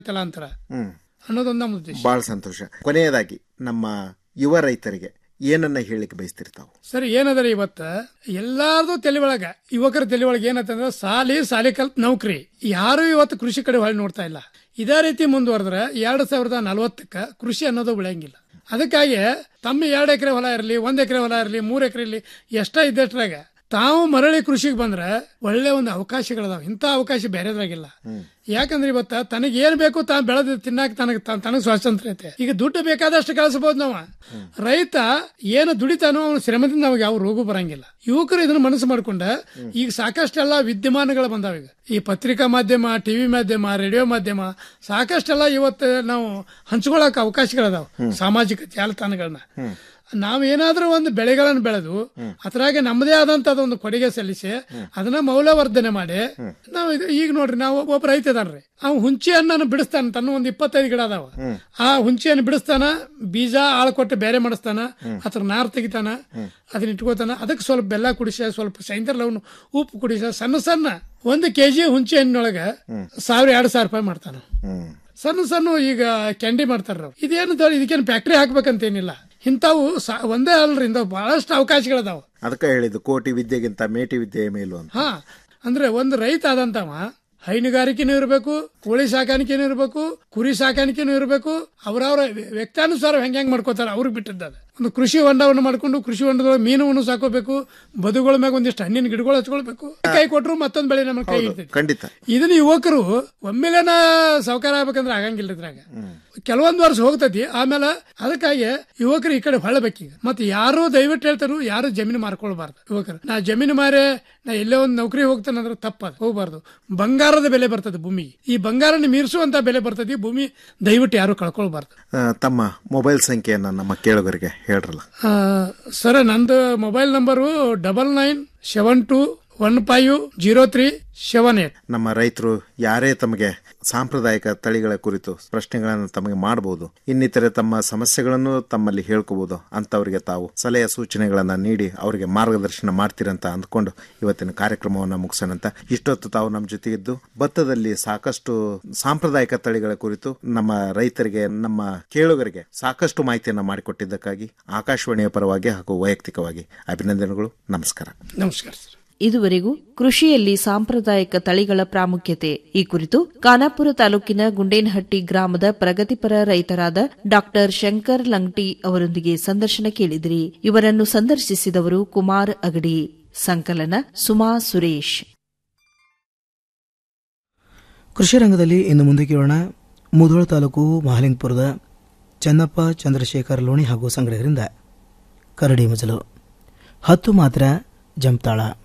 ತಲಾಂತರ ಹ್ಮ್ ಅನ್ನೋದೊಂದು ನಮ್ಮ ಉದ್ದೇಶ ಬಹಳ ಸಂತೋಷ ಕೊನೆಯದಾಗಿ ನಮ್ಮ ಯುವ ರೈತರಿಗೆ ಏನನ್ನ ಹೇಳಿಕ್ಕೆ ಬಯಸ್ತಿರ್ತಾವು ಸರಿ ಏನದರಿ ಇವತ್ತ ಎಲ್ಲಾರ್ದು ತಲೆ ಒಳಗ ಯುವಕರ ತಲೆ ಒಳಗೆ ಏನಂತಂದ್ರೆ ಸಾಲಿ ಸಾಲಿ ಕಲ್ತ್ ನೌಕರಿ ಯಾರು ಇವತ್ತು ಕೃಷಿ ಕಡೆ ಹೊಳ್ಳಿ ನೋಡ್ತಾ ಇಲ್ಲ ಇದೇ ರೀತಿ ಮುಂದುವರೆದ್ರೆ ಎರಡ್ ಸಾವಿರದ ನಲವತ್ತಕ್ಕ ಕೃಷಿ ಅನ್ನೋದು ಬೆಳೆಯಂಗಿಲ್ಲ ಅದಕ್ಕಾಗಿ ತಮ್ಮ ಎರಡು ಎಕರೆ ಹೊಲ ಇರಲಿ ಒಂದ್ ಎಕರೆ ಹೊಲ ಇರಲಿ ಮೂರ್ ಎಕರೆ ಇರಲಿ ಎಷ್ಟ ಇದ್ದಷ್ಟ್ರಾಗ ತಾವು ಮರಳಿ ಕೃಷಿಗೆ ಬಂದ್ರೆ ಒಳ್ಳೆ ಒಂದು ಅವಕಾಶಗಳದಾವ ಇಂಥ ಅವಕಾಶ ಬೇರೆದ್ರಾಗಿಲ್ಲ ಯಾಕಂದ್ರೆ ಇವತ್ತ ತನಗೆ ಏನ್ ಬೇಕು ತಾನು ಬೆಳೆದು ತಿನ್ನಾಕ ತನಗೆ ತನಗೆ ಸ್ವಾತಂತ್ರ್ಯ ಐತೆ ಈಗ ದುಡ್ಡು ಬೇಕಾದಷ್ಟು ಕಳಿಸಬಹುದು ನಾವು ರೈತ ಏನು ದುಡಿತಾನೋ ಅವನ ಶ್ರಮದಿಂದ ಅವಾಗ ಯಾವ ರೋಗ ಬರಂಗಿಲ್ಲ ಯುವಕರು ಇದನ್ನ ಮನಸ್ಸು ಮಾಡ್ಕೊಂಡ ಈಗ ಸಾಕಷ್ಟೆಲ್ಲ ವಿದ್ಯಮಾನಗಳು ಬಂದಾವ ಈಗ ಈ ಪತ್ರಿಕಾ ಮಾಧ್ಯಮ ಟಿವಿ ಮಾಧ್ಯಮ ರೇಡಿಯೋ ಮಾಧ್ಯಮ ಸಾಕಷ್ಟೆಲ್ಲ ಇವತ್ತು ನಾವು ಹಂಚ್ಕೊಳಕ್ ಅವಕಾಶಗಳದಾವ ಸಾಮಾಜಿಕ ಜಾಲತಾಣಗಳನ್ನ ನಾವೇನಾದ್ರೂ ಒಂದು ಬೆಳೆಗಳನ್ನು ಬೆಳೆದು ಅದ್ರಾಗೆ ನಮ್ಮದೇ ಆದಂತ ಒಂದು ಕೊಡುಗೆ ಸಲ್ಲಿಸಿ ಅದನ್ನ ಮೌಲ್ಯವರ್ಧನೆ ಮಾಡಿ ನಾವು ಇದು ಈಗ ನೋಡ್ರಿ ನಾವು ಒಬ್ಬ ರೈತ ಇದಾನ್ರಿ ಅವ್ ಹುಂಚಿ ಹಣ್ಣನ್ನು ಬಿಡಿಸ್ತಾನ ತನ್ನ ಒಂದು ಇಪ್ಪತ್ತೈದು ಗಿಡ ಅದಾವ ಆ ಹುಂಚಿಯನ್ನು ಬಿಡಿಸ್ತಾನ ಬೀಜ ಆಳ್ ಕೊಟ್ಟು ಬೇರೆ ಮಾಡಿಸ್ತಾನ ಅದ್ರ ನಾರ್ ತೆಗಿತಾನ ಅದನ್ನ ಇಟ್ಕೋತಾನ ಅದಕ್ಕೆ ಸ್ವಲ್ಪ ಬೆಲ್ಲ ಕುಡಿಸ ಸ್ವಲ್ಪ ಸೈಂದರ್ ಲವನ್ ಉಪ್ಪು ಕುಡಿಸ ಸಣ್ಣ ಸಣ್ಣ ಒಂದು ಕೆಜಿ ಹುಂಚಿ ಹಣ್ಣಿನೊಳಗ ಸಾವಿರ ಎರಡ್ ಸಾವಿರ ರೂಪಾಯಿ ಮಾಡ್ತಾನ ಹ್ಮ್ ಸಣ್ಣ ಸಣ್ಣ ಈಗ ಕ್ಯಾಂಡಿ ಮಾಡ್ತಾರ ಇದೇನು ದೊಡ್ಡ ಇದಕ್ಕೇನು ಫ್ಯಾಕ್ಟ್ರಿ ಹಾಕ್ಬೇಕಂತೇನಿಲ್ಲ ಇಂಥವು ಸಾ- ಒಂದೇ ಅಲ್ರಿ ಇಂಥವು ಬಹಳಷ್ಟು ಅವಕಾಶಗಳದಾವ ಅದಕ್ಕೆ ಹೇಳಿದ್ದು ಕೋಟಿ ವಿದ್ಯೆಗಿಂತ ಮೇಟಿ ವಿದ್ಯೆಯ ಮೇಲು ಅಂತ ಹಾ ಅಂದ್ರೆ ಒಂದು ರೈತ ಆದಂತವ ಹೈನುಗಾರಿಕೆನೂ ಇರಬೇಕು ಕೋಳಿ ಸಾಕಾಣಿಕೆನೂ ಇರಬೇಕು ಕುರಿ ಸಾಕಾಣಿಕೆನೂ ಇರಬೇಕು ಅವರವರ ವ್ಯಕ್ತಾನುಸಾರ ಹೆಂಗ್ ಹೆಂಗ್ ಮಾಡ್ಕೋತಾರ ಅವ್ರಿಗೆ ಬಿಟ್ಟಿದ್ದದ ಒಂದು ಕೃಷಿ ಹೊಂಡವನ್ನು ಮಾಡ್ಕೊಂಡು ಕೃಷಿ ಹೊಂಡದೊಳಗೆ ಮೀನುವನ್ನು ಸಾಕೋಬೇಕು ಬದುಗಳ ಮ್ಯಾಗ ಒಂದಿಷ್ಟು ಹಣ್ಣಿನ ಗಿಡಗಳು ಹಚ್ಕೊಳ್ಬೇಕು ಕೈ ಕೊಟ್ರು ಮತ್ತೊಂದ್ ಬೆಳೆ ನಮ್ಮ ಕೈ ಇರ್ತೈತಿ ಖಂಡಿತ ಇದನ್ನ ಯುವಕರು ಒಮ್ಮೆಲೆನ ಸಾವುಕಾರ ಆಗ್ಬೇಕಂದ್ರೆ ಆಗಂಗಿಲ್ಲ ಇದ್ರಾಗ ಕೆಲವೊಂದು ವರ್ಷ ಹೋಗ್ತೈತಿ ಆಮೇಲೆ ಅದಕ್ಕಾಗಿ ಯುವಕರು ಈ ಕಡೆ ಹೊಳಬೇಕೀಗ ಮತ್ತೆ ಯಾರು ದಯವಿಟ್ಟು ಹೇಳ್ತಾರು ಯಾರು ಜಮೀನು ಮಾರ್ಕೊಳ್ಬಾರ್ದು ಯುವಕರು ನಾ ಜಮೀನು ಮಾರೇ ನಾ ಎಲ್ಲೇ ಒಂದು ನೌಕರಿ ಹೋಗ್ತಾನಂದ್ರೆ ತಪ್ಪದು ಹೋಗ್ಬಾರ್ದು ಬಂಗಾರದ ಬೆಲೆ ಬರ್ತದೆ ಭೂಮಿಗೆ ಈ ಬಂಗಾರನ ಮೀರಿಸುವಂತ ಬೆಲೆ ಬರ್ತದೆ ಭೂಮಿ ದಯವಿಟ್ಟು ಯಾರು ಕಳ್ಕೊಳ್ಬಾರ್ದು ಆ, ತಮ್ಮ ಮೊಬೈಲ್ ಸಂಖ್ಯೆಯನ್ನ ನಮ್ಮ ಕೇಳುಗರಿಗೆ ಹೇಳ್ರಲ್ಲ ಆ, ಸರ್ ನಂದು mobile number double nine seven two one five zero three seven eight ನಮ್ಮ ರೈತರು ಯಾರೇ ತಮಗೆ ಸಾಂಪ್ರದಾಯಿಕ ತಳಿಗಳ ಕುರಿತು ಪ್ರಶ್ನೆಗಳನ್ನು ತಮಗೆ ಮಾಡಬಹುದು ಇನ್ನಿತರೆ ತಮ್ಮ ಸಮಸ್ಯೆಗಳನ್ನು ತಮ್ಮಲ್ಲಿ ಹೇಳ್ಕೋಬಹುದು ಅಂತವರಿಗೆ ತಾವು ಸಲಹೆ ಸೂಚನೆಗಳನ್ನ ನೀಡಿ ಅವರಿಗೆ ಮಾರ್ಗದರ್ಶನ ಮಾಡ್ತೀರಂತ ಅಂದ್ಕೊಂಡು ಇವತ್ತಿನ ಕಾರ್ಯಕ್ರಮವನ್ನು ಮುಗಿಸೋಣಂತ ಇಷ್ಟೊತ್ತು ತಾವು ನಮ್ಮ ಜೊತೆಗಿದ್ದು ಭತ್ತದಲ್ಲಿ ಸಾಕಷ್ಟು ಸಾಂಪ್ರದಾಯಿಕ ತಳಿಗಳ ಕುರಿತು ನಮ್ಮ ರೈತರಿಗೆ ನಮ್ಮ ಕೇಳುಗರಿಗೆ ಸಾಕಷ್ಟು ಮಾಹಿತಿಯನ್ನ ಮಾಡಿಕೊಟ್ಟಿದ್ದಕ್ಕಾಗಿ ಆಕಾಶವಾಣಿಯ ಪರವಾಗಿ ಹಾಗೂ ವೈಯಕ್ತಿಕವಾಗಿ ಅಭಿನಂದನೆಗಳು ನಮಸ್ಕಾರ ನಮಸ್ಕಾರ ಸರ್ ಇದುವರೆಗೂ ಕೃಷಿಯಲ್ಲಿ ಸಾಂಪ್ರದಾಯಿಕ ತಳಿಗಳ ಪ್ರಾಮುಖ್ಯತೆ ಈ ಕುರಿತು ಖಾನಾಪುರ ತಾಲೂಕಿನ ಗುಂಡೇನಹಟ್ಟಿ ಗ್ರಾಮದ ಪ್ರಗತಿಪರ ರೈತರಾದ ಡಾಕ್ಟರ್ ಶಂಕರ್ ಲಂಗ್ಟಿ ಅವರೊಂದಿಗೆ ಸಂದರ್ಶನ ಕೇಳಿದಿರಿ ಇವರನ್ನು ಸಂದರ್ಶಿಸಿದವರು ಕುಮಾರ್ ಅಗಡಿ ಸಂಕಲನ ಸುಮಾ ಸುರೇಶ್ ಕೃಷಿ ರಂಗದಲ್ಲಿ ಇನ್ನು ಮುಂದೆ ಕೇಳೋಣ ಮುಧೋಳ ತಾಲೂಕು ಮಹಾಲಿಂಗಪುರದ ಚನ್ನಪ್ಪ ಚಂದ್ರಶೇಖರ್ ಲೋಣಿ ಹಾಗೂ ಸಂಗಡಿಗರಿಂದ ಕರಡಿ ಮಜಲು ಹತ್ತು ಮಾತ್ರ ಜಂಪ್ತಾಳ